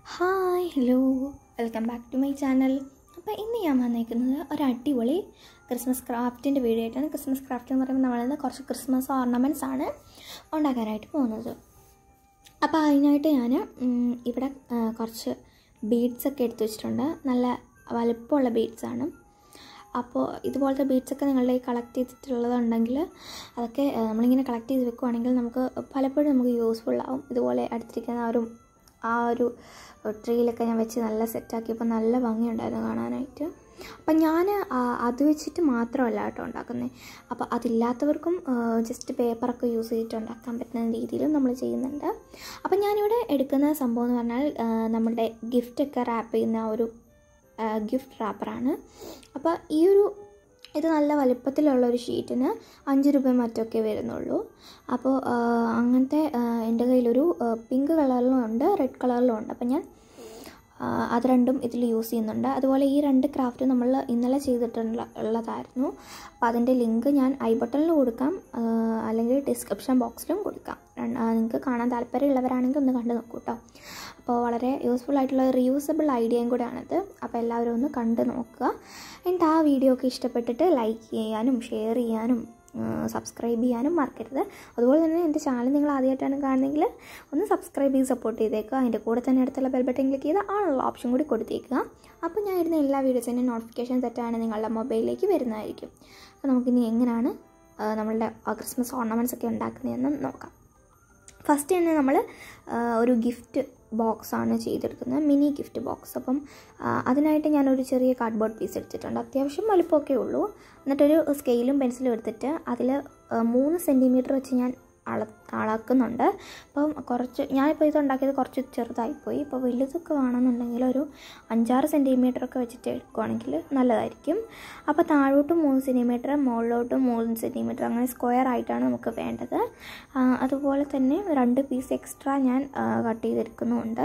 hi hello welcome back to my channel അപ്പോൾ ഇന്ന് ഞാൻ വന്നേക്കുന്നത് ഒരു അടിപൊളി ക്രിസ്മസ് ക്രാഫ്റ്റിൻ്റെ വീഡിയോ ആയിട്ടാണ് ക്രിസ്മസ് ക്രാഫ്റ്റ് എന്ന് പറയുമ്പോൾ നമ്മളിന്ന് കുറച്ച് ക്രിസ്മസ് ഓർണമെൻറ്റ്സ് ആണ് ഉണ്ടാക്കാനായിട്ട് പോകുന്നത് അപ്പോൾ അതിനായിട്ട് ഞാൻ ഉം, ഇവിടെ ആ, കുറച്ച് ബീഡ്സ് ഒക്കെ എടുത്തു വെച്ചിട്ടുണ്ട് നല്ല വലുപ്പമുള്ള ബീഡ്സ് ആണ് അപ്പോൾ ഇതുപോലത്തെ ബീഡ്സ് ഒക്കെ നിങ്ങളുടെ ഈ കളക്ട് ചെയ്തിട്ടുള്ളതുണ്ടെങ്കിൽ അതൊക്കെ ആ, നമ്മളിങ്ങനെ കളക്ട് ചെയ്ത് വെക്കുവാണെങ്കിൽ നമുക്ക് പലപ്പോഴും നമുക്ക് യൂസ്ഫുൾ ആവും ഇതുപോലെ അടുത്തിരിക്കുന്ന ആ ഒരു ആ ഒരു ട്രീയിലൊക്കെ ഞാൻ വെച്ച് നല്ല സെറ്റാക്കിയപ്പോൾ നല്ല ഭംഗിയുണ്ടായിരുന്നു കാണാനായിട്ട് അപ്പം ഞാൻ അത് വെച്ചിട്ട് മാത്രമല്ല കേട്ടോ ഉണ്ടാക്കുന്നത് അപ്പോൾ അതില്ലാത്തവർക്കും ജസ്റ്റ് പേപ്പറൊക്കെ യൂസ് ചെയ്തിട്ട് ഉണ്ടാക്കാൻ പറ്റുന്ന രീതിയിലും നമ്മൾ ചെയ്യുന്നുണ്ട് അപ്പം ഞാനിവിടെ എടുക്കുന്ന സംഭവം എന്ന് പറഞ്ഞാൽ ആ, നമ്മുടെ ഗിഫ്റ്റൊക്കെ റാപ്പ് ചെയ്യുന്ന ആ ഒരു ഗിഫ്റ്റ് റാപ്പറാണ് അപ്പോൾ ഈ ഒരു ഇത് നല്ല വലിപ്പത്തിലുള്ള ഒരു ഷീറ്റിന് അഞ്ച് രൂപ മറ്റൊക്കെ വരുന്നുള്ളൂ അപ്പോൾ ആ, അങ്ങനത്തെ ആ, എൻ്റെ കയ്യിലൊരു പിങ്ക് കളറിലും ഉണ്ട് റെഡ് കളറിലും ഉണ്ട് അപ്പം ഞാൻ ആ, അത് രണ്ടും ഇതിൽ യൂസ് ചെയ്യുന്നുണ്ട് അതുപോലെ ഈ രണ്ട് ക്രാഫ്റ്റ് നമ്മൾ ഇന്നലെ ചെയ്തിട്ടുള്ള ഉള്ളതായിരുന്നു അപ്പോൾ അതിൻ്റെ ലിങ്ക് ഞാൻ ഐ ബട്ടണിൽ കൊടുക്കാം ആ, അല്ലെങ്കിൽ ഡിസ്ക്രിപ്ഷൻ ബോക്സിലും കൊടുക്കാം നിങ്ങൾക്ക് കാണാൻ താല്പര്യമുള്ളവരാണെങ്കിൽ ഒന്ന് കണ്ടു നോക്കൂ കേട്ടോ അപ്പോൾ വളരെ യൂസ്ഫുൾ ആയിട്ടുള്ള റീയൂസബിൾ ഐഡിയയും കൂടെയാണിത് അപ്പോൾ എല്ലാവരും ഒന്ന് കണ്ടു നോക്കുക എന്നിട്ട് ആ വീഡിയോ ഒക്കെ ഇഷ്ടപ്പെട്ടിട്ട് ലൈക്ക് ചെയ്യാനും ഷെയർ ചെയ്യാനും സബ്സ്ക്രൈബ് ചെയ്യാനും മറക്കരുത് അതുപോലെ തന്നെ എൻ്റെ ചാനൽ നിങ്ങൾ ആദ്യമായിട്ടാണ് കാണുന്നതെങ്കിൽ ഒന്ന് സബ്സ്ക്രൈബ് ചെയ്ത് സപ്പോർട്ട് ചെയ്തേക്കുക അതിൻ്റെ കൂടെ തന്നെ അടുത്തുള്ള ബെൽ ബട്ടൺ ക്ലിക്ക് ചെയ്ത് ആണുള്ള ഓപ്ഷൻ കൂടി കൊടുത്തേക്കുക അപ്പോൾ ഞാൻ ഇടുന്ന എല്ലാ വീഡിയോസിൻ്റെ നോട്ടിഫിക്കേഷൻ സെറ്റാണ് നിങ്ങളുടെ മൊബൈലിലേക്ക് വരുന്നതായിരിക്കും അപ്പോൾ നമുക്കിനി എങ്ങനെയാണ് ആ, നമ്മളുടെ ആ ക്രിസ്മസ് ഓർണമെൻറ്റ്സ് ഒക്കെ ഉണ്ടാക്കുന്നതെന്ന് നോക്കാം ഫസ്റ്റ് തന്നെ നമ്മൾ ഒരു ഗിഫ്റ്റ് ബോക്സാണ് ചെയ്തെടുക്കുന്നത് മിനി ഗിഫ്റ്റ് ബോക്സ് അപ്പം ആ, അതിനായിട്ട് ഞാനൊരു ചെറിയ കാർഡ്ബോർഡ് പീസ് എടുത്തിട്ടുണ്ട് അത്യാവശ്യം വലുപ്പമൊക്കെ ഉള്ളൂ എന്നിട്ടൊരു സ്കെയിലും പെൻസിലും എടുത്തിട്ട് അതിൽ മൂന്ന് സെൻറ്റിമീറ്റർ വെച്ച് ഞാൻ അള അളക്കുന്നുണ്ട് അപ്പം കുറച്ച് ഞാനിപ്പോൾ ഇത് ഉണ്ടാക്കിയത് കുറച്ച് ചെറുതായിപ്പോയി ഇപ്പോൾ വലുതൊക്കെ വേണമെന്നുണ്ടെങ്കിൽ ഒരു അഞ്ചാറ് സെൻറ്റിമീറ്റർ ഒക്കെ വെച്ചിട്ട് എടുക്കുവാണെങ്കിൽ നല്ലതായിരിക്കും അപ്പോൾ താഴോട്ട് മൂന്ന് സെൻറ്റിമീറ്റർ മുകളിലോട്ട് മൂന്ന് സെൻറ്റിമീറ്റർ അങ്ങനെ സ്ക്വയർ ആയിട്ടാണ് നമുക്ക് വേണ്ടത് ആ, അതുപോലെ തന്നെ രണ്ട് പീസ് എക്സ്ട്രാ ഞാൻ കട്ട് ചെയ്തെടുക്കുന്നുമുണ്ട്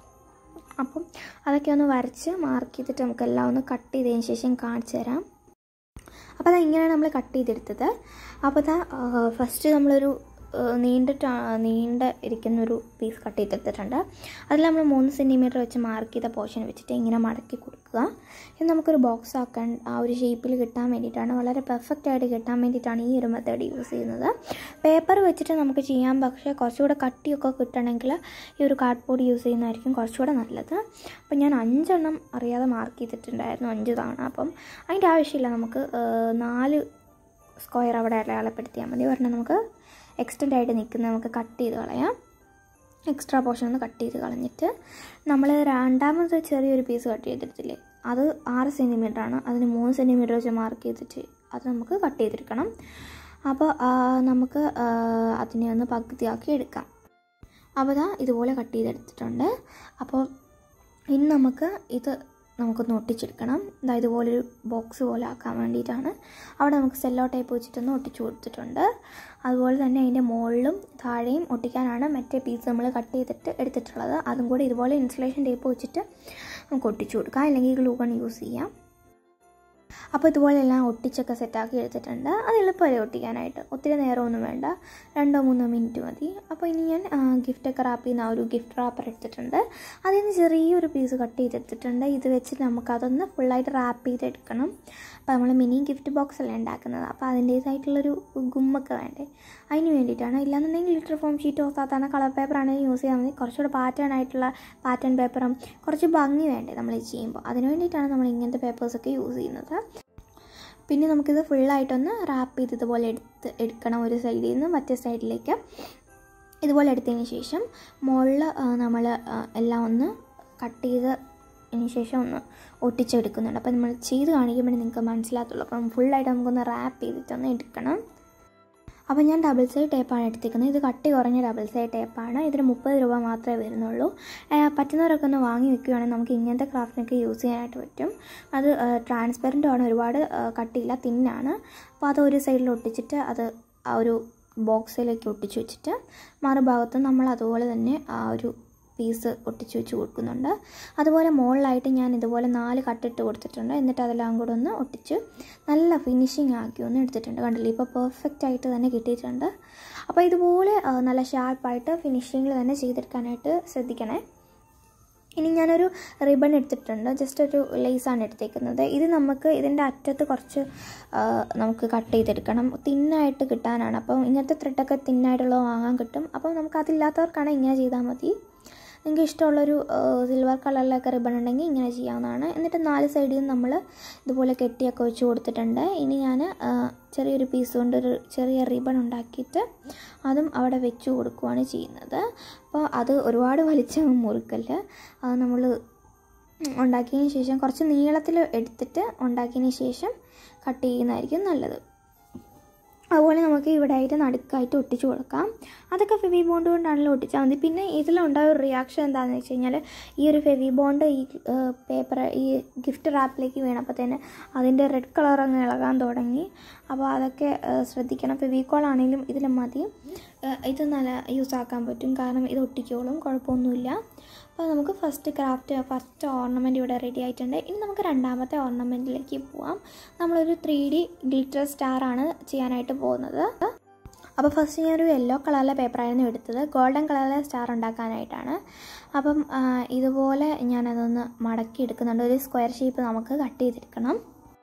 അപ്പം അതൊക്കെ ഒന്ന് വരച്ച് മാർക്ക് ചെയ്തിട്ട് നമുക്കെല്ലാം ഒന്ന് കട്ട് ചെയ്തതിന് ശേഷം കാണിച്ചു തരാം അപ്പോൾ അത് ഇങ്ങനെയാണ് നമ്മൾ കട്ട് ചെയ്തെടുത്തത് അപ്പോൾ അതാ ഫസ്റ്റ് നമ്മളൊരു ആ, നീണ്ടിട്ട് നീണ്ട ഇരിക്കുന്നൊരു പീസ് കട്ട് ചെയ്തെടുത്തിട്ടുണ്ട് അതിൽ നമ്മൾ മൂന്ന് സെൻറ്റിമീറ്റർ വെച്ച് മാർക്ക് ചെയ്ത പോർഷൻ വെച്ചിട്ട് ഇങ്ങനെ മടക്കി കൊടുക്കുക ഇത് നമുക്കൊരു ബോക്സ് ആക്കാൻ ആ ഒരു ഷേപ്പിൽ കിട്ടാൻ വേണ്ടിയിട്ടാണ് വളരെ പെർഫെക്റ്റ് ആയിട്ട് കിട്ടാൻ വേണ്ടിയിട്ടാണ് ഈ ഒരു മെത്തേഡ് യൂസ് ചെയ്യുന്നത് പേപ്പർ വെച്ചിട്ട് നമുക്ക് ചെയ്യാം പക്ഷേ കുറച്ചുകൂടെ കട്ടിയൊക്കെ കിട്ടണമെങ്കിൽ ഈ ഒരു കാർഡ് ബോർഡ് യൂസ് ചെയ്യുന്നതായിരിക്കും കുറച്ചുകൂടെ നല്ലത് അപ്പം ഞാൻ അഞ്ചെണ്ണം അറിയാതെ മാർക്ക് ചെയ്തിട്ടുണ്ടായിരുന്നു അഞ്ച് തവണ അപ്പം അതിൻ്റെ ആവശ്യമില്ല നമുക്ക് ആ, നാല് സ്ക്വയർ അവിടെ അടയാളപ്പെടുത്തിയാൽ മതി ഒരെണ്ണം നമുക്ക് എക്സ്റ്റെൻഡ് ആയിട്ട് നിൽക്കുന്നത് നമുക്ക് കട്ട് ചെയ്ത് കളയാം എക്സ്ട്രാ പോർഷൻ ഒന്ന് കട്ട് ചെയ്ത് കളഞ്ഞിട്ട് നമ്മൾ രണ്ടാമത് ചെറിയൊരു പീസ് കട്ട് ചെയ്തെടുത്തില്ലേ അത് ആറ് സെൻറ്റിമീറ്റർ ആണ് അതിന് മൂന്ന് സെൻറ്റിമീറ്റർ വെച്ച് മാർക്ക് ചെയ്തിട്ട് അത് നമുക്ക് കട്ട് ചെയ്തെടുക്കണം അപ്പോൾ ആ, നമുക്ക് ആ, അതിനെ ഒന്ന് പകുതിയാക്കി എടുക്കാം അപ്പോൾ ദാ ഇതുപോലെ കട്ട് ചെയ്തെടുത്തിട്ടുണ്ട് അപ്പോൾ ഇനി നമുക്ക് ഇത് നമുക്കൊന്ന് ഒട്ടിച്ചെടുക്കണം ഇതാ ഇതുപോലൊരു ബോക്സ് പോലെ ആക്കാൻ വേണ്ടിയിട്ടാണ് അവിടെ നമുക്ക് സെല്ലോ ടൈപ്പ് വെച്ചിട്ടൊന്ന് ഒട്ടിച്ചു കൊടുത്തിട്ടുണ്ട് അതുപോലെ തന്നെ അതിൻ്റെ മുകളിലും താഴെയും ഒട്ടിക്കാനാണ് മറ്റേ പീസ് നമ്മൾ കട്ട് ചെയ്തിട്ട് എടുത്തിട്ടുള്ളത് അതും കൂടി ഇതുപോലെ ഇൻസുലേഷൻ ടേപ്പ് വെച്ചിട്ട് നമുക്ക് ഒട്ടിച്ചു കൊടുക്കാം അല്ലെങ്കിൽ ഗ്ലൂ ഗൺ യൂസ് ചെയ്യാം അപ്പോൾ ഇതുപോലെ എല്ലാം ഒട്ടിച്ചൊക്കെ സെറ്റാക്കി എടുത്തിട്ടുണ്ട് അത് എളുപ്പമല്ലേ ഒട്ടിക്കാനായിട്ട് ഒത്തിരി നേരമൊന്നും വേണ്ട രണ്ടോ മൂന്നോ മിനിറ്റ് മതി അപ്പോൾ ഇനി ഞാൻ ഗിഫ്റ്റൊക്കെ റാപ്പ് ചെയ്യുന്ന ആ ഒരു ഗിഫ്റ്റ് റാപ്പർ എടുത്തിട്ടുണ്ട് അതിൽ നിന്ന് ചെറിയൊരു പീസ് കട്ട് ചെയ്തെടുത്തിട്ടുണ്ട് ഇത് വെച്ചിട്ട് നമുക്കതൊന്ന് ഫുള്ളായിട്ട് റാപ്പ് ചെയ്തെടുക്കണം അപ്പോൾ നമ്മൾ മിനി ഗിഫ്റ്റ് ബോക്സ് അല്ലേ ഉണ്ടാക്കുന്നത് അപ്പോൾ അതിൻ്റേതായിട്ടുള്ളൊരു ഗുമ്മൊക്കെ വേണ്ടേ അതിന് വേണ്ടിയിട്ടാണ് ഇല്ലാന്നുണ്ടെങ്കിൽ ലിറ്റർ ഫോം ഷീറ്റോ സാധാരണ കളർ പേപ്പർ ആണെങ്കിൽ യൂസ് ചെയ്യാൻ മതി കുറച്ചുകൂടെ പാറ്റേൺ ആയിട്ടുള്ള പാറ്റേൺ പേപ്പറും കുറച്ച് ഭംഗി വേണ്ടേ നമ്മൾ ഇത് ചെയ്യുമ്പോൾ അതിന് വേണ്ടിയിട്ടാണ് നമ്മൾ ഇങ്ങനത്തെ പേപ്പേഴ്സൊക്കെ യൂസ് ചെയ്യുന്നത് പിന്നെ നമുക്കിത് ഫുള്ളായിട്ടൊന്ന് റാപ്പ് ചെയ്ത് ഇതുപോലെ എടുത്ത് എടുക്കണം ഒരു സൈഡിൽ നിന്ന് മറ്റേ സൈഡിലേക്ക് ഇതുപോലെ എടുത്തതിന് ശേഷം മുകളിൽ നമ്മൾ എല്ലാം ഒന്ന് കട്ട് ചെയ്ത് അതിന് ശേഷം ഒന്ന് ഒട്ടിച്ചെടുക്കുന്നുണ്ട് അപ്പോൾ നമ്മൾ ചെയ്ത് കാണിക്കുമ്പോൾ നിങ്ങൾക്ക് മനസ്സിലാകത്തുള്ളൂ അപ്പം ഫുള്ളായിട്ട് നമുക്കൊന്ന് റാപ്പ് ചെയ്തിട്ടൊന്ന് എടുക്കണം അപ്പോൾ ഞാൻ ഡബിൾ സൈഡ് ടേപ്പാണ് എടുത്തിരിക്കുന്നത് ഇത് കട്ടി കുറഞ്ഞ ഡബിൾ സൈഡ് ടേപ്പാണ് ഇതിന് മുപ്പത് രൂപ മാത്രമേ വരുന്നുള്ളൂ ആ, പറ്റുന്നവരൊക്കെ ഒന്ന് വാങ്ങി വെക്കുകയാണെങ്കിൽ നമുക്ക് ഇങ്ങനത്തെ ക്രാഫ്റ്റിനൊക്കെ യൂസ് ചെയ്യാനായിട്ട് പറ്റും അത് ട്രാൻസ്പെറൻറ്റും ആണ് ഒരുപാട് ആ, കട്ടിയില്ല തിന്നാണ് അപ്പോൾ അത് ഒരു സൈഡിൽ ഒട്ടിച്ചിട്ട് അത് ആ ഒരു ബോക്സിലേക്ക് ഒട്ടിച്ച് വെച്ചിട്ട് മറുഭാഗത്ത് നമ്മൾ അതുപോലെ തന്നെ ആ ഒരു പീസ് ഒട്ടിച്ച് വെച്ച് കൊടുക്കുന്നുണ്ട് അതുപോലെ മുകളിലായിട്ട് ഞാൻ ഇതുപോലെ നാല് കട്ടിട്ട് കൊടുത്തിട്ടുണ്ട് എന്നിട്ട് അതെല്ലാം കൂടെ ഒന്ന് ഒട്ടിച്ച് നല്ല ഫിനിഷിങ് ആക്കി ഒന്ന് എടുത്തിട്ടുണ്ട് കണ്ടില്ലേ ഇപ്പോൾ പെർഫെക്റ്റ് ആയിട്ട് തന്നെ കിട്ടിയിട്ടുണ്ട് അപ്പോൾ ഇതുപോലെ ആ, നല്ല ഷാർപ്പായിട്ട് ഫിനിഷിങ്ങിൽ തന്നെ ചെയ്തെടുക്കാനായിട്ട് ശ്രദ്ധിക്കണേ ഇനി ഞാനൊരു റിബൺ എടുത്തിട്ടുണ്ട് ജസ്റ്റ് ഒരു ലേസാണ് എടുത്തേക്കുന്നത് ഇത് നമുക്ക് ഇതിൻ്റെ അറ്റത്ത് കുറച്ച് ആ, നമുക്ക് കട്ട് ചെയ്തെടുക്കണം തിന്നായിട്ട് കിട്ടാനാണ് അപ്പം ഇങ്ങനത്തെ ത്രെഡൊക്കെ തിന്നായിട്ടുള്ളത് വാങ്ങാൻ കിട്ടും അപ്പം നമുക്ക് അതില്ലാത്തവർക്കാണ് ഇങ്ങനെ ചെയ്താൽ മതി നിങ്ങൾക്ക് ഇഷ്ടമുള്ളൊരു സിൽവർ കളറിലൊക്കെ റിബൺ ഉണ്ടെങ്കിൽ ഇങ്ങനെ ചെയ്യാവുന്നതാണ് എന്നിട്ട് നാല് സൈഡിൽ നിന്ന് നമ്മൾ ഇതുപോലെ കെട്ടിയൊക്കെ വെച്ച് കൊടുത്തിട്ടുണ്ട് ഇനി ഞാൻ ചെറിയൊരു പീസ് കൊണ്ട് ഒരു ചെറിയ റിബൺ ഉണ്ടാക്കിയിട്ട് അതും അവിടെ വെച്ച് കൊടുക്കുകയാണ് ചെയ്യുന്നത് അപ്പോൾ അത് ഒരുപാട് വലിച്ചങ്ങ് മുറുക്കല് അത് നമ്മൾ ഉണ്ടാക്കിയതിന് ശേഷം കുറച്ച് നീളത്തിൽ എടുത്തിട്ട് ഉണ്ടാക്കിയതിന് ശേഷം കട്ട് ചെയ്യുന്നതായിരിക്കും നല്ലത് അതുപോലെ നമുക്ക് ഇവിടെ ആയിട്ട് നടുക്കായിട്ട് ഒട്ടിച്ചു കൊടുക്കാം അതൊക്കെ ഫെവി ബോണ്ട് കൊണ്ടാണല്ലോ ഒട്ടിച്ചാൽ മതി പിന്നെ ഇതിലുണ്ടായ ഒരു റിയാക്ഷൻ എന്താണെന്ന് വെച്ച് കഴിഞ്ഞാൽ ഈ ഒരു ഫെവി ബോണ്ട് ഈ പേപ്പർ ഈ ഗിഫ്റ്റ് റാപ്പിലേക്ക് വീണപ്പോഴത്തേന് അതിൻ്റെ റെഡ് കളർ അങ്ങ് ഇളകാൻ തുടങ്ങി അപ്പോൾ അതൊക്കെ ഏഹ്, ശ്രദ്ധിക്കണം ഫെവിക്കോൾ ആണെങ്കിലും ഇതിൽ മതി ഏഹ്, ഇത് നല്ല യൂസ് ആക്കാൻ പറ്റും കാരണം ഇത് ഒട്ടിക്കോളും കുഴപ്പമൊന്നുമില്ല അപ്പോൾ നമുക്ക് ഫസ്റ്റ് ക്രാഫ്റ്റ് ഫസ്റ്റ് ഓർണമെൻറ്റ് ഇവിടെ റെഡി ആയിട്ടുണ്ട് ഇനി നമുക്ക് രണ്ടാമത്തെ ഓർണമെൻറ്റിലേക്ക് പോവാം നമ്മളൊരു ത്രീ ഡി ഗ്ലിറ്റർ സ്റ്റാറാണ് ചെയ്യാനായിട്ട് പോകുന്നത് അപ്പോൾ ഫസ്റ്റ് ഞാനൊരു യെല്ലോ കളറിലെ പേപ്പറായിരുന്നു എടുത്തത് ഗോൾഡൻ കളറിലെ സ്റ്റാർ ഉണ്ടാക്കാനായിട്ടാണ് അപ്പം ആ, ഇതുപോലെ ഞാനതൊന്ന് മടക്കി എടുക്കുന്നുണ്ട് ഒരു സ്ക്വയർ ഷേപ്പ് നമുക്ക് കട്ട് ചെയ്തെടുക്കണം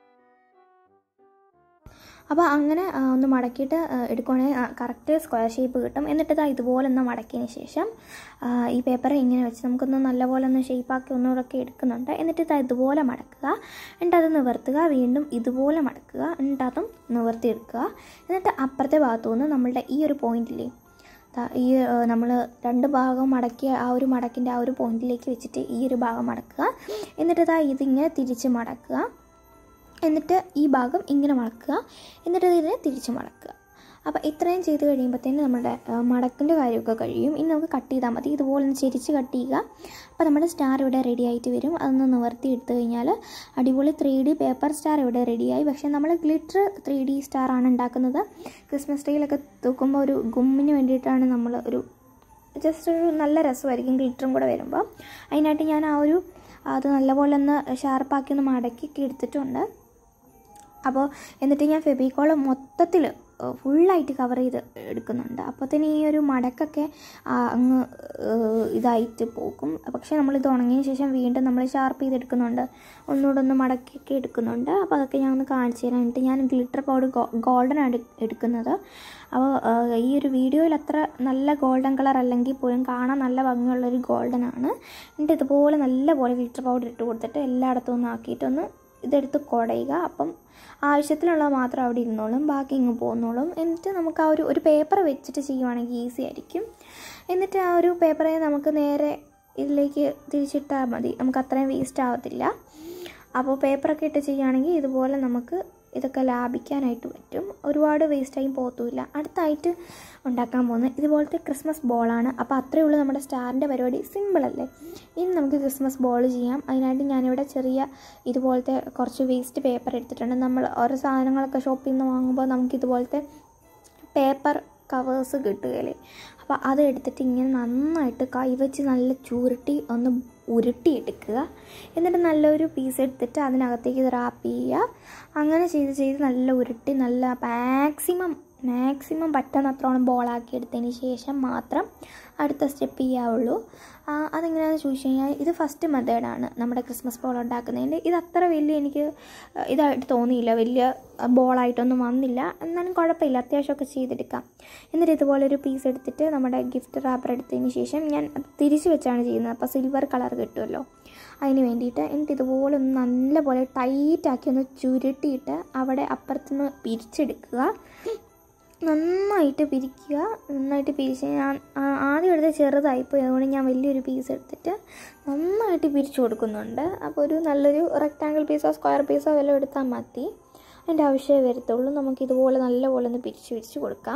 അപ്പോൾ അങ്ങനെ ആ, ഒന്ന് മടക്കിയിട്ട് ആ, എടുക്കുകയാണെങ്കിൽ കറക്റ്റ് സ്ക്വയർ ഷേപ്പ് കിട്ടും എന്നിട്ട് ഇതാ ഇതുപോലെ ഒന്ന് മടക്കിയതിന് ശേഷം ആ, ഈ പേപ്പർ ഇങ്ങനെ വെച്ച് നമുക്കൊന്ന് നല്ലപോലെ ഒന്ന് ഷേപ്പാക്കി ഒന്നുകൂടെ എടുക്കുന്നുണ്ട് എന്നിട്ട് ഇതാ ഇതുപോലെ മടക്കുക എന്നിട്ട് അത് നിവർത്തുക വീണ്ടും ഇതുപോലെ മടക്കുക എന്നിട്ട് അതും നിവർത്തി എടുക്കുക എന്നിട്ട് അപ്പുറത്തെ ഭാഗത്തു നിന്ന് നമ്മളുടെ ഈ ഒരു പോയിന്റില്ലേ ദാ ഈ നമ്മൾ രണ്ട് ഭാഗം മടക്കിയ ആ ഒരു മടക്കിൻ്റെ ആ ഒരു പോയിന്റിലേക്ക് വെച്ചിട്ട് ഈ ഒരു ഭാഗം മടക്കുക എന്നിട്ട് ഇതാ ഇതിങ്ങനെ തിരിച്ച് മടക്കുക എന്നിട്ട് ഈ ഭാഗം ഇങ്ങനെ മടക്കുക എന്നിട്ട് ഇതിനെ തിരിച്ച് മടക്കുക അപ്പോൾ ഇത്രയും ചെയ്ത് കഴിയുമ്പോഴത്തേന് നമ്മുടെ ആ, മടക്കിൻ്റെ കാര്യമൊക്കെ കഴിയും ഇനി നമുക്ക് കട്ട് ചെയ്താൽ മതി ഇതുപോലെ ഒന്ന് ചെരിച്ച് കട്ട് ചെയ്യുക അപ്പോൾ നമ്മുടെ സ്റ്റാർ ഇവിടെ റെഡി ആയിട്ട് വരും അതൊന്ന് നിവർത്തി എടുത്തു കഴിഞ്ഞാൽ അടിപൊളി ത്രീ ഡി പേപ്പർ സ്റ്റാർ ഇവിടെ റെഡിയായി പക്ഷേ നമ്മൾ ഗ്ലിറ്റർ ത്രീ ഡി സ്റ്റാർ ആണ് ഉണ്ടാക്കുന്നത് ക്രിസ്മസ് ട്രീയിലൊക്കെ തൂക്കുമ്പോൾ ഒരു ഗുമ്മിന് വേണ്ടിയിട്ടാണ് നമ്മൾ ഒരു ജസ്റ്റ് ഒരു നല്ല രസമായിരിക്കും ഗ്ലിറ്ററും കൂടെ വരുമ്പോൾ അതിനായിട്ട് ഞാൻ ആ ഒരു അത് നല്ലപോലെ ഒന്ന് ഷാർപ്പാക്കി ഒന്ന് മടക്കിയൊക്കെ എടുത്തിട്ടുണ്ട് അപ്പോൾ എന്നിട്ട് ഞാൻ ഫെബിക്കോൾ മൊത്തത്തിൽ ഫുള്ളായിട്ട് കവർ ചെയ്ത് എടുക്കുന്നുണ്ട് അപ്പോഴത്തേന് ഈ ഒരു മടക്കൊക്കെ ആ, അങ്ങ് ഏഹ്, ഇതായിട്ട് പോകും പക്ഷേ നമ്മളിത് ഉണങ്ങിയതിന് ശേഷം വീണ്ടും നമ്മൾ ഷാർപ്പ് ചെയ്തെടുക്കുന്നുണ്ട് ഒന്നുകൂടെ ഒന്ന് മടക്കിയൊക്കെ എടുക്കുന്നുണ്ട് അപ്പോൾ അതൊക്കെ ഞാൻ ഒന്ന് കാണിച്ചു തരാം എന്നിട്ട് ഞാൻ ഗ്ലിറ്റർ പൗഡർ ഗോൾഡൻ ആണ് എടുക്കുന്നത് അപ്പോൾ ഏഹ്, ഈ ഒരു വീഡിയോയിൽ അത്ര നല്ല ഗോൾഡൻ കളർ അല്ലെങ്കിൽ പോലും കാണാൻ നല്ല ഭംഗിയുള്ളൊരു ഗോൾഡൻ ആണ് എന്നിട്ട് ഇതുപോലെ നല്ലപോലെ ഗ്ലിറ്റർ പൗഡർ ഇട്ട് കൊടുത്തിട്ട് എല്ലായിടത്തും ഒന്ന് ആക്കിയിട്ടൊന്ന് ഇതെടുത്ത് കുടയുക അപ്പം ആവശ്യത്തിനുള്ളത് മാത്രം അവിടെ ഇരുന്നോളും ബാക്കി ഇങ്ങ് പോന്നോളും എന്നിട്ട് നമുക്ക് ആ ഒരു ഒരു പേപ്പർ വെച്ചിട്ട് ചെയ്യുവാണെങ്കിൽ ഈസി ആയിരിക്കും എന്നിട്ട് ആ ഒരു പേപ്പറെ നമുക്ക് നേരെ ഇതിലേക്ക് തിരിച്ചിട്ടാൽ മതി നമുക്ക് അത്രയും വേസ്റ്റ് ആവത്തില്ല അപ്പോൾ പേപ്പറൊക്കെ ഇട്ട് ചെയ്യുകയാണെങ്കിൽ ഇതുപോലെ നമുക്ക് ഇതൊക്കെ ലാഭിക്കാനായിട്ട് പറ്റും ഒരുപാട് വേസ്റ്റായും പോകത്തുമില്ല അടുത്തായിട്ട് ഉണ്ടാക്കാൻ പോകുന്നത് ഇതുപോലത്തെ ക്രിസ്മസ് ബോളാണ് അപ്പോൾ അത്രയേ ഉള്ളൂ നമ്മുടെ സ്റ്റാറിൻ്റെ പരിപാടി സിമ്പിളല്ലേ ഇനി നമുക്ക് ക്രിസ്മസ് ബോൾ ചെയ്യാം അതിനായിട്ട് ഞാനിവിടെ ചെറിയ ഇതുപോലത്തെ കുറച്ച് വേസ്റ്റ് പേപ്പർ എടുത്തിട്ടുണ്ട് നമ്മൾ ഓരോ സാധനങ്ങളൊക്കെ ഷോപ്പിൽ നിന്ന് വാങ്ങുമ്പോൾ നമുക്ക് ഇതുപോലത്തെ പേപ്പർ കവേഴ്സ് കിട്ടുകയില്ലേ അപ്പോൾ അത് എടുത്തിട്ട് ഇങ്ങനെ നന്നായിട്ട് കൈവച്ച് നല്ല ചുരുട്ടി ഒന്ന് ഉരുട്ടിയെടുക്കുക എന്നിട്ട് നല്ലൊരു പീസ് എടുത്തിട്ട് അതിനകത്തേക്ക് ഇത് റാപ്പ് ചെയ്യുക അങ്ങനെ ചെയ്ത് ചെയ്ത് നല്ല ഉരുട്ടി നല്ല മാക്സിമം മാക്സിമം പറ്റുന്നത്രോളം ബോളാക്കി എടുത്തതിന് ശേഷം മാത്രം അടുത്ത സ്റ്റെപ്പ് ചെയ്യാവുള്ളൂ ആ, അതെങ്ങനെയാണെന്ന് ചോദിച്ചു കഴിഞ്ഞാൽ ഇത് ഫസ്റ്റ് മെത്തേഡാണ് നമ്മുടെ ക്രിസ്മസ് ബോൾ ഉണ്ടാക്കുന്നതിൻ്റെ ഇത് അത്ര വലിയ എനിക്ക് ഇതായിട്ട് തോന്നിയില്ല വലിയ ബോളായിട്ടൊന്നും വന്നില്ല എന്നാലും കുഴപ്പമില്ല അത്യാവശ്യമൊക്കെ ചെയ്തെടുക്കാം എന്നിട്ട് ഇതുപോലെ ഒരു പീസ് എടുത്തിട്ട് നമ്മുടെ ഗിഫ്റ്റ് റാപ്പർ എടുത്തതിന് ശേഷം ഞാൻ അത് തിരിച്ച് വെച്ചാണ് ചെയ്യുന്നത് അപ്പോൾ സിൽവർ കളർ കിട്ടുമല്ലോ അതിന് വേണ്ടിയിട്ട് എന്നിട്ട് ഇതുപോലെ ഒന്ന് നല്ലപോലെ ടൈറ്റാക്കി ഒന്ന് ചുരുട്ടിയിട്ട് അവിടെ അപ്പുറത്തുനിന്ന് പിരിച്ചെടുക്കുക നന്നായിട്ട് പിരിക്കുക നന്നായിട്ട് പിരിച്ച് ഞാൻ ആ- ആദ്യം എടുത്ത് ചെറുതായിപ്പോയി അതുകൊണ്ട് ഞാൻ വലിയൊരു പീസ് എടുത്തിട്ട് നന്നായിട്ട് പിരിച്ചു കൊടുക്കുന്നുണ്ട് അപ്പോൾ ഒരു നല്ലൊരു റെക്റ്റാങ്കിൾ പീസോ സ്ക്വയർ പീസോ വല്ലതും എടുത്താൽ മതി അതിൻ്റെ ആവശ്യമേ വരത്തുള്ളൂ നമുക്ക് ഇതുപോലെ നല്ലപോലെ ഒന്ന് പിരിച്ച് പിരിച്ച് കൊടുക്കാം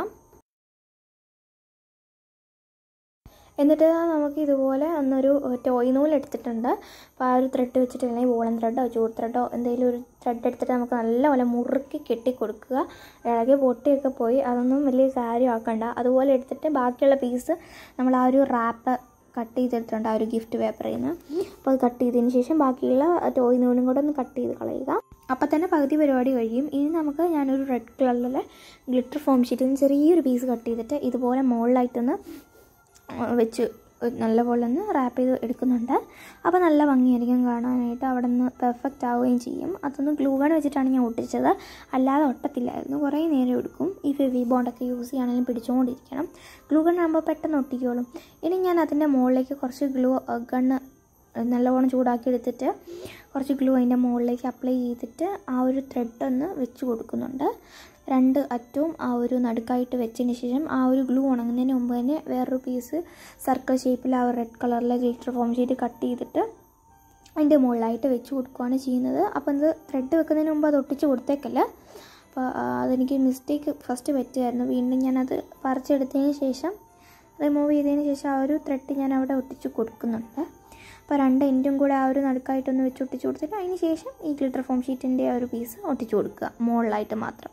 എന്നിട്ട് നമുക്ക് ഇതുപോലെ ഒന്നൊരു ടോയ് നൂൽ എടുത്തിട്ടുണ്ട് അപ്പോൾ ആ ഒരു ത്രെഡ് വെച്ചിട്ട് അല്ലെങ്കിൽ വോളൻ ത്രെഡോ ചൂട് ത്രെഡോ എന്തെങ്കിലും ഒരു ത്രെഡ് എടുത്തിട്ട് നമുക്ക് നല്ലപോലെ മുറുക്കി കെട്ടി കൊടുക്കുക ഇളകി പൊട്ടിയൊക്കെ പോയി അതൊന്നും വലിയ കാര്യമാക്കണ്ട അതുപോലെ എടുത്തിട്ട് ബാക്കിയുള്ള പീസ് നമ്മൾ ആ ഒരു റാപ്പ് കട്ട് ചെയ്തെടുത്തിട്ടുണ്ട് ആ ഒരു ഗിഫ്റ്റ് പേപ്പറിൽ നിന്ന് അപ്പോൾ അത് കട്ട് ചെയ്തതിന് ശേഷം ബാക്കിയുള്ള ടോയ് നൂലും കൂടെ ഒന്ന് കട്ട് ചെയ്ത് കളയുക അപ്പോൾ തന്നെ പകുതി പരിപാടി കഴിയും ഇനി നമുക്ക് ഞാനൊരു റെഡ് കളറിലെ ഗ്ലിറ്റർ ഫോം ഷീറ്റിൽ നിന്ന് ചെറിയൊരു പീസ് കട്ട് ചെയ്തിട്ട് ഇതുപോലെ മുകളിലായിട്ടൊന്ന് വെച്ച് നല്ലപോലെ ഒന്ന് റാപ്പ് ചെയ്ത് എടുക്കുന്നുണ്ട് അപ്പോൾ നല്ല ഭംഗിയായിരിക്കും കാണാനായിട്ട് അവിടെ നിന്ന് പെർഫെക്റ്റ് ആവുകയും ചെയ്യും അതൊന്ന് ഗ്ലൂ ഗൺ വെച്ചിട്ടാണ് ഞാൻ ഒട്ടിച്ചത് അല്ലാതെ ഒട്ടത്തില്ലായിരുന്നു കുറേ നേരം എടുക്കും ഈ ഫെവി ബോണ്ടൊക്കെ യൂസ് ചെയ്യുകയാണെങ്കിലും പിടിച്ചുകൊണ്ടിരിക്കണം ഗ്ലൂ ഗൺ ആകുമ്പോൾ പെട്ടെന്ന് ഒട്ടിക്കോളും ഇനി ഞാൻ അതിൻ്റെ മുകളിലേക്ക് കുറച്ച് ഗ്ലൂ ഗണ്ണ് നല്ലവണ്ണം ചൂടാക്കി എടുത്തിട്ട് കുറച്ച് ഗ്ലൂ അതിൻ്റെ മുകളിലേക്ക് അപ്ലൈ ചെയ്തിട്ട് ആ ഒരു ത്രെഡ് ഒന്ന് വെച്ച് കൊടുക്കുന്നുണ്ട് രണ്ട് അറ്റവും ആ ഒരു നടുക്കായിട്ട് വെച്ചതിന് ശേഷം ആ ഒരു ഗ്ലൂ ഉണങ്ങുന്നതിന് മുമ്പ് തന്നെ വേറൊരു പീസ് സർക്കിൾ ഷേപ്പിൽ ആ റെഡ് കളറിലെ ഗ്ലിറ്റർ ഫോം ഷീറ്റ് കട്ട് ചെയ്തിട്ട് അതിൻ്റെ മുകളിലായിട്ട് വെച്ച് കൊടുക്കുകയാണ് ചെയ്യുന്നത് അപ്പോൾ ഇത് ത്രെഡ് വെക്കുന്നതിന് മുമ്പ് അത് ഒട്ടിച്ച് കൊടുത്തേക്കല്ല അപ്പോൾ അതെനിക്ക് മിസ്റ്റേക്ക് ഫസ്റ്റ് പറ്റുമായിരുന്നു വീണ്ടും ഞാനത് പറിച്ചെടുത്തതിന് ശേഷം റിമൂവ് ചെയ്തതിന് ശേഷം ആ ഒരു ത്രെഡ് ഞാൻ അവിടെ ഒട്ടിച്ച് കൊടുക്കുന്നുണ്ട് അപ്പോൾ രണ്ട് എൻഡും കൂടെ ആ ഒരു നടുക്കായിട്ടൊന്ന് വെച്ച് ഒട്ടിച്ച് കൊടുത്തിട്ട് അതിന് ശേഷം ഈ ഗ്ലിറ്റർ ഫോം ഷീറ്റിൻ്റെ ആ ഒരു പീസ് ഒട്ടിച്ച് കൊടുക്കുക മുകളിലായിട്ട് മാത്രം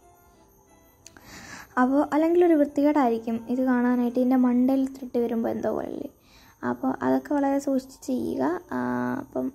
അപ്പോൾ അല്ലെങ്കിൽ ഒരു വൃത്തികേടായിരിക്കും ഇത് കാണാനായിട്ട് ഇതിൻ്റെ മണ്ടയിൽ ത്രെഡ് വരുമ്പോൾ എന്തോ പോലെ അപ്പോൾ അതൊക്കെ വളരെ സൂക്ഷിച്ച് ചെയ്യുക അപ്പം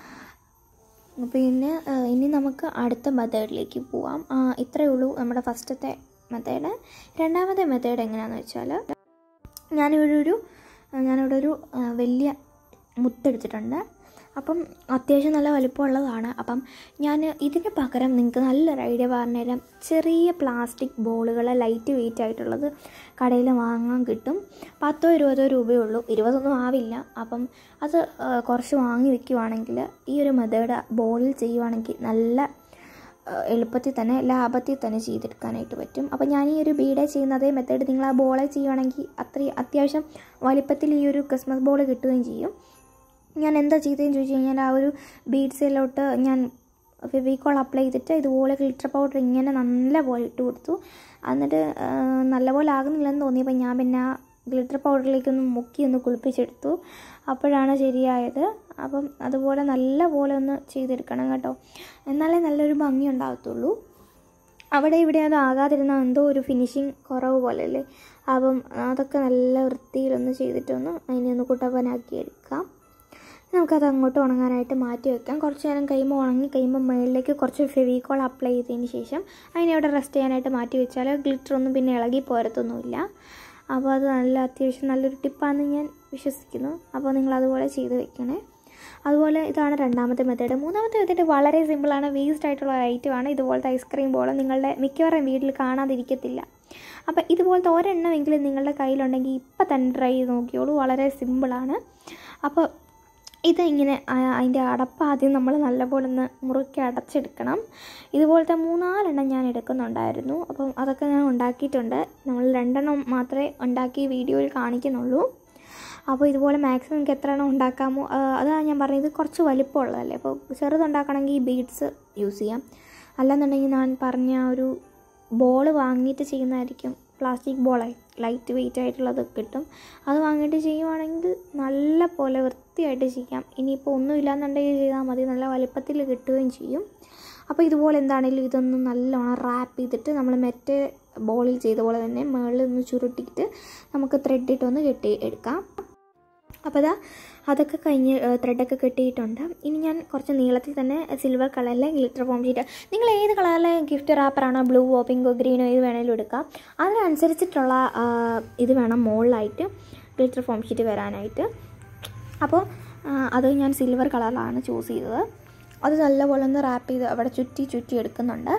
പിന്നെ ഇനി നമുക്ക് അടുത്ത മെത്തേഡിലേക്ക് പോവാം ഇത്രയേ ഉള്ളൂ നമ്മുടെ ഫസ്റ്റത്തെ മെത്തേഡ് രണ്ടാമത്തെ മെത്തേഡ് എങ്ങനെയാണെന്ന് വെച്ചാൽ ഞാനിവിടെ ഒരു ഞാനിവിടെ ഒരു വലിയ മുത്തെടുത്തിട്ടുണ്ട് അപ്പം അത്യാവശ്യം നല്ല വലിപ്പമുള്ളതാണ് അപ്പം ഞാൻ ഇതിന് പകരം നിങ്ങൾക്ക് നല്ലൊരു ഐഡിയ പറഞ്ഞുതരാം ചെറിയ പ്ലാസ്റ്റിക് ബോളുകൾ ലൈറ്റ് വെയിറ്റ് ആയിട്ടുള്ളത് കടയിൽ വാങ്ങാൻ കിട്ടും പത്തോ ഇരുപതോ രൂപയേ ഉള്ളൂ ഇരുപതൊന്നും ആവില്ല അപ്പം അത് കുറച്ച് വാങ്ങി വെക്കുവാണെങ്കിൽ ഈ ഒരു മെത്തേഡ് ബോളിൽ ചെയ്യുവാണെങ്കിൽ നല്ല എളുപ്പത്തിൽ തന്നെ ലാഭത്തിൽ തന്നെ ചെയ്തെടുക്കാനായിട്ട് പറ്റും അപ്പോൾ ഞാൻ ഈ ഒരു ബീഡെ ചെയ്യുന്ന അതേ മെത്തേഡ് നിങ്ങൾ ആ ബോളെ ചെയ്യുവാണെങ്കിൽ അത്രയും അത്യാവശ്യം വലിപ്പത്തിൽ ഈ ഒരു ക്രിസ്മസ് ബോൾ കിട്ടുകയും ചെയ്യും ഞാൻ എന്താ ചെയ്തതെന്ന് ചോദിച്ചു കഴിഞ്ഞാൽ ആ ഒരു ബീഡ്സിലോട്ട് ഞാൻ ഫെവിക്കോൾ അപ്ലൈ ചെയ്തിട്ട് ഇതുപോലെ ഗ്ലിറ്റർ പൗഡർ ഇങ്ങനെ നല്ല പോലെ ഇട്ട് കൊടുത്തു എന്നിട്ട് നല്ലപോലെ ആകുന്നില്ലെന്ന് തോന്നിയപ്പോൾ ഞാൻ പിന്നെ ആ ഗ്ലിറ്റർ പൗഡറിലേക്കൊന്ന് മുക്കി ഒന്ന് കുളിപ്പിച്ചെടുത്തു അപ്പോഴാണ് ശരിയായത് അപ്പം അതുപോലെ നല്ല പോലെ ഒന്ന് ചെയ്തെടുക്കണം കേട്ടോ എന്നാലേ നല്ലൊരു ഭംഗി ഉണ്ടാകത്തുള്ളൂ അവിടെ ഇവിടെ അത് ആകാതിരുന്ന എന്തോ ഒരു ഫിനിഷിങ് കുറവ് പോലെയല്ലേ അപ്പം അതൊക്കെ നല്ല വൃത്തിയിലൊന്ന് ചെയ്തിട്ടൊന്ന് അതിനെ ഒന്ന് കുട്ടപ്പനാക്കി എടുക്കാം നമുക്കത് അങ്ങോട്ട് ഉണങ്ങാനായിട്ട് മാറ്റി വെക്കാം കുറച്ച് നേരം കഴിയുമ്പോൾ ഉണങ്ങി കഴിയുമ്പോൾ മുകളിലേക്ക് കുറച്ച് ഫെവിക്കോൾ അപ്ലൈ ചെയ്തതിന് ശേഷം അതിനെ അവിടെ റെസ്റ്റ് ചെയ്യാനായിട്ട് മാറ്റി വെച്ചാൽ ഗ്ലിറ്റർ ഒന്നും പിന്നെ ഇളകി പോരത്തൊന്നുമില്ല അപ്പോൾ അത് നല്ല അത്യാവശ്യം നല്ലൊരു ടിപ്പാണെന്ന് ഞാൻ വിശ്വസിക്കുന്നു അപ്പോൾ നിങ്ങൾ അതുപോലെ ചെയ്ത് വെക്കണേ അതുപോലെ ഇതാണ് രണ്ടാമത്തെ മെത്തേഡ് മൂന്നാമത്തെ മെത്തേഡ് വളരെ സിമ്പിളാണ് വേസ്റ്റ് ആയിട്ടുള്ള ഒരു ഐറ്റമാണ് ഇതുപോലത്തെ ഐസ്ക്രീം ബോൾ നിങ്ങളുടെ മിക്കവാറും വീട്ടിൽ കാണാതിരിക്കത്തില്ല അപ്പോൾ ഇതുപോലത്തെ ഒരെണ്ണമെങ്കിലും നിങ്ങളുടെ കയ്യിലുണ്ടെങ്കിൽ ഇപ്പം തന്നെ ട്രൈ ചെയ്ത് നോക്കിയോളൂ വളരെ സിമ്പിളാണ് അപ്പോൾ ഇത് ഇങ്ങനെ അതിൻ്റെ അടപ്പ് ആദ്യം നമ്മൾ നല്ലപോലെ ഒന്ന് മുറുക്കി അടച്ചെടുക്കണം ഇതുപോലത്തെ മൂന്നാലെണ്ണം ഞാൻ എടുക്കുന്നുണ്ടായിരുന്നു അപ്പം അതൊക്കെ ഞാൻ ഉണ്ടാക്കിയിട്ടുണ്ട് നമ്മൾ രണ്ടെണ്ണം മാത്രമേ ഉണ്ടാക്കി വീഡിയോയിൽ കാണിക്കുന്നുള്ളൂ അപ്പോൾ ഇതുപോലെ മാക്സിമം നിങ്ങൾക്ക് എത്ര എണ്ണം ഉണ്ടാക്കാമോ അതാണ് ഞാൻ പറഞ്ഞത് കുറച്ച് വലിപ്പമുള്ളതല്ലേ അപ്പോൾ ചെറുതുണ്ടാക്കണമെങ്കിൽ ഈ ബീഡ്സ് യൂസ് ചെയ്യാം അല്ലെന്നുണ്ടെങ്കിൽ ഞാൻ പറഞ്ഞ ഒരു ബോൾ വാങ്ങിയിട്ട് ചെയ്യുന്നതായിരിക്കും പ്ലാസ്റ്റിക് ബോളായി ലൈറ്റ് വെയിറ്റ് ആയിട്ടുള്ളത് കിട്ടും അത് വാങ്ങിയിട്ട് ചെയ്യുവാണെങ്കിൽ നല്ല പോലെ വൃത്തിയായിട്ട് ചെയ്യാം ഇനിയിപ്പോൾ ഒന്നും ഇല്ലാന്നുണ്ടെങ്കിൽ ചെയ്താൽ മതി നല്ല വലിപ്പത്തിൽ കിട്ടുകയും ചെയ്യും അപ്പോൾ ഇതുപോലെ എന്താണെങ്കിലും ഇതൊന്ന് നല്ലോണം റാപ്പ് ചെയ്തിട്ട് നമ്മൾ മറ്റേ ബോളിൽ ചെയ്ത പോലെ തന്നെ മുകളിൽ ഒന്ന് ചുരുട്ടിയിട്ട് നമുക്ക് ത്രെഡ് ഇട്ടൊന്ന് കെട്ടി എടുക്കാം അപ്പോൾ അതാ അതൊക്കെ കഴിഞ്ഞ് ത്രെഡൊക്കെ കെട്ടിയിട്ടുണ്ട് ഇനി ഞാൻ കുറച്ച് നീളത്തിൽ തന്നെ സിൽവർ കളറിലെ ഗ്ലിറ്റർ ഫോം ഷീറ്റ് നിങ്ങൾ ഏത് കളറിലെ ഗിഫ്റ്റ് റാപ്പറാണോ ബ്ലൂവോ പിങ്കോ ഗ്രീനോ ഏത് വേണേലും എടുക്കാം അതിനനുസരിച്ചിട്ടുള്ള ഇത് വേണം മുകളിലായിട്ട് ഗ്ലിറ്റർ ഫോം ഷീറ്റ് വരാനായിട്ട് അപ്പോൾ അത് ഞാൻ സിൽവർ കളറിലാണ് ചൂസ് ചെയ്തത് അത് നല്ലപോലെ ഒന്ന് റാപ്പ് ചെയ്ത് അവിടെ ചുറ്റി ചുറ്റി എടുക്കുന്നുണ്ട്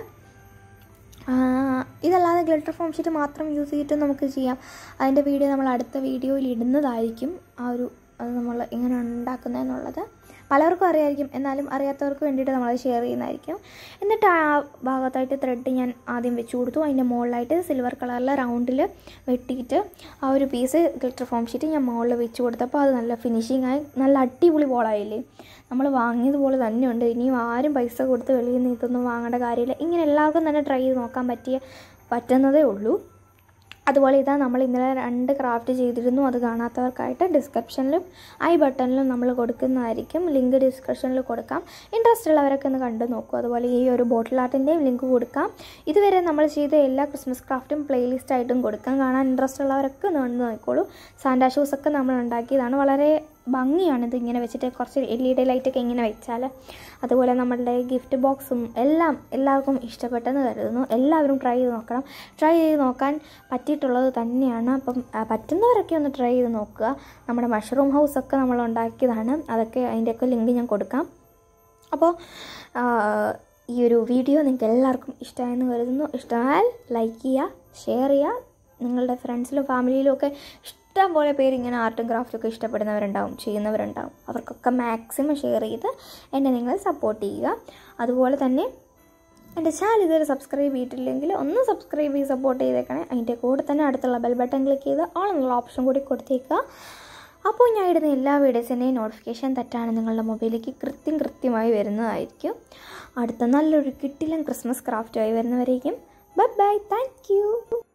ഇതല്ലാതെ ഗ്ലിറ്റർ ഫോം ഷീറ്റ് മാത്രം യൂസ് ചെയ്തിട്ട് നമുക്ക് ചെയ്യാം അതിൻ്റെ വീഡിയോ നമ്മൾ അടുത്ത വീഡിയോയിൽ ഇടുന്നതായിരിക്കും ആ ഒരു അത് നമ്മൾ എങ്ങനെ ഉണ്ടാക്കുന്നതെന്നുള്ളത് പലർക്കും അറിയായിരിക്കും എന്നാലും അറിയാത്തവർക്ക് വേണ്ടിയിട്ട് നമ്മൾ ഷെയർ ചെയ്യുന്നതായിരിക്കും എന്നിട്ട് ആ ഭാഗത്തായിട്ട് ത്രെഡ് ഞാൻ ആദ്യം വെച്ച് കൊടുത്തു അതിൻ്റെ മുകളിലായിട്ട് സിൽവർ കളറിലെ റൗണ്ടിൽ വെട്ടിയിട്ട് ആ ഒരു പീസ് ഗ്ലിറ്റർ ഫോം ഷീറ്റ് ഞാൻ മുകളിൽ വെച്ച് കൊടുത്തപ്പോൾ അത് നല്ല ഫിനിഷിംഗ് ആയി നല്ല അടിപൊളി ബോളായില്ലേ നമ്മൾ വാങ്ങിയതുപോലെ തന്നെയുണ്ട് ഇനിയും ആരും പൈസ കൊടുത്ത് വെളിയിൽ നിന്ന് ഇതൊന്നും വാങ്ങേണ്ട കാര്യമില്ല ഇങ്ങനെ എല്ലാവർക്കും തന്നെ ട്രൈ ചെയ്ത് നോക്കാൻ പറ്റിയ പറ്റുന്നതേ ഉള്ളൂ അതുപോലെ ഇതാ നമ്മൾ ഇന്നലെ രണ്ട് ക്രാഫ്റ്റ് ചെയ്തിരുന്നു അത് കാണാത്തവർക്കായിട്ട് ഡിസ്ക്രിപ്ഷനിലും ഐ ബട്ടണിലും നമ്മൾ കൊടുക്കുന്നതായിരിക്കും ലിങ്ക് ഡിസ്ക്രിപ്ഷനിൽ കൊടുക്കാം ഇൻട്രസ്റ്റ് ഉള്ളവരൊക്കെ ഒന്ന് കണ്ടു നോക്കൂ അതുപോലെ ഈ ഒരു ബോട്ടിൽ ആർട്ടിൻ്റെയും ലിങ്ക് കൊടുക്കാം ഇതുവരെ നമ്മൾ ചെയ്ത എല്ലാ ക്രിസ്മസ് ക്രാഫ്റ്റും പ്ലേലിസ്റ്റ് ആയിട്ടും കൊടുക്കാം കാണാൻ ഇൻട്രസ്റ്റ് ഉള്ളവരൊക്കെ ഒന്ന് കണ്ടു നോക്കിക്കോളൂ സാൻഡാ ഷൂസൊക്കെ നമ്മൾ ഉണ്ടാക്കിയതാണ് വളരെ ഭംഗിയാണ് ഇത് ഇങ്ങനെ വെച്ചിട്ട് കുറച്ച് എൽ ഇ ഡി ലൈറ്റൊക്കെ ഇങ്ങനെ വെച്ചാൽ അതുപോലെ നമ്മളുടെ ഗിഫ്റ്റ് ബോക്സും എല്ലാം എല്ലാവർക്കും ഇഷ്ടപ്പെട്ടെന്ന് കരുതുന്നു എല്ലാവരും ട്രൈ ചെയ്ത് നോക്കണം ട്രൈ ചെയ്ത് നോക്കാൻ പറ്റിയിട്ടുള്ളത് തന്നെയാണ് അപ്പം ആ, പറ്റുന്നവരൊക്കെ ഒന്ന് ട്രൈ ചെയ്ത് നോക്കുക നമ്മുടെ മഷ്റൂം ഹൗസൊക്കെ നമ്മൾ ഉണ്ടാക്കിയതാണ് അതൊക്കെ അതിൻ്റെയൊക്കെ ലിങ്ക് ഞാൻ കൊടുക്കാം അപ്പോൾ ആ, ഈ ഒരു വീഡിയോ നിങ്ങൾക്ക് എല്ലാവർക്കും ഇഷ്ടമായെന്ന് കരുതുന്നു ഇഷ്ടമായാൽ ലൈക്ക് ചെയ്യുക ഷെയർ ചെയ്യുക നിങ്ങളുടെ ഫ്രണ്ട്സിലും ഫാമിലിയിലും ഒക്കെ ഇഷ്ടം പോലെ പേര് ഇങ്ങനെ ആർട്ടും ക്രാഫ്റ്റൊക്കെ ഇഷ്ടപ്പെടുന്നവരുണ്ടാവും ചെയ്യുന്നവരുണ്ടാവും അവർക്കൊക്കെ മാക്സിമം ഷെയർ ചെയ്ത് എന്നെ നിങ്ങൾ സപ്പോർട്ട് ചെയ്യുക അതുപോലെ തന്നെ എൻ്റെ ചാനൽ ഇതുവരെ സബ്സ്ക്രൈബ് ചെയ്തിട്ടില്ലെങ്കിൽ ഒന്ന് സബ്സ്ക്രൈബ് ചെയ്ത് സപ്പോർട്ട് ചെയ്തേക്കണേ അതിൻ്റെ കൂടെ തന്നെ അടുത്തുള്ള ബെൽ ബട്ടൺ ക്ലിക്ക് ചെയ്ത് ഓൾ എന്നുള്ള ഓപ്ഷൻ കൂടി കൊടുത്തേക്കുക അപ്പോൾ ഞാൻ ഇടുന്ന എല്ലാ വീഡിയോസിൻ്റെയും നോട്ടിഫിക്കേഷൻ തെറ്റാണ് നിങ്ങളുടെ മൊബൈലിലേക്ക് കൃത്യം കൃത്യമായി വരുന്നതായിരിക്കും അടുത്ത നല്ലൊരു കിട്ടിലും ക്രിസ്മസ് ക്രാഫ്റ്റുമായി വരുന്നവരേക്കും ബൈ ബൈ താങ്ക് യു